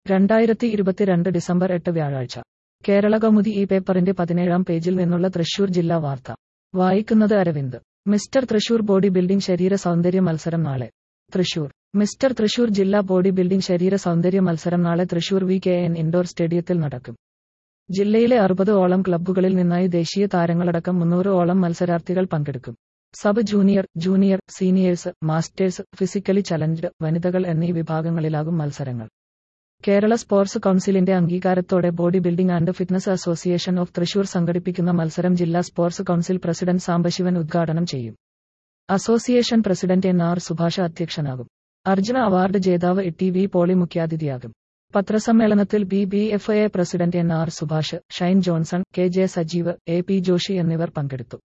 രണ്ടായിരത്തി ഇരുപത്തിരണ്ട് ഡിസംബർ എട്ട് വ്യാഴാഴ്ച കേരള കൗമുദി ഈ പേപ്പറിന്റെ പതിനേഴാം പേജിൽ നിന്നുള്ള തൃശൂർ ജില്ലാ വാർത്ത വായിക്കുന്നത് Aravind mister Thrissur body building ശരീര സൗന്ദര്യ മത്സരം നാളെ തൃശൂർ മിസ്റ്റർ തൃശൂർ ജില്ലാ ബോഡി ബിൽഡിംഗ് ശരീര സൗന്ദര്യ മത്സരം നാളെ Thrissur V K N indoor സ്റ്റേഡിയത്തിൽ നടക്കും ജില്ലയിലെ അറുപത് ഓളം ക്ലബ്ബുകളിൽ നിന്നായി ദേശീയ താരങ്ങളടക്കം മുന്നൂറ് ഓളം മത്സരാർത്ഥികൾ പങ്കെടുക്കും sub junior junior seniors masters physically challenged വനിതകൾ എന്നീ വിഭാഗങ്ങളിലാകും മത്സരങ്ങൾ കേരള സ്പോർട്സ് കൗൺസിലിന്റെ അംഗീകാരത്തോടെ body building and fitness association of Thrissur സംഘടിപ്പിക്കുന്ന മത്സരം ജില്ലാ സ്പോർട്സ് കൗൺസിൽ പ്രസിഡന്റ് സാംബശിവൻ ഉദ്ഘാടനം ചെയ്യും association president N R Subhash അധ്യക്ഷനാകും അർജുന അവാർഡ് ജേതാവ് ടി വി പോളി മുഖ്യാതിഥിയാകും പത്രസമ്മേളനത്തിൽ B B F A president N R Subhash Shine Johnson K J Sajeev A P Joshi എന്നിവർ പങ്കെടുത്തു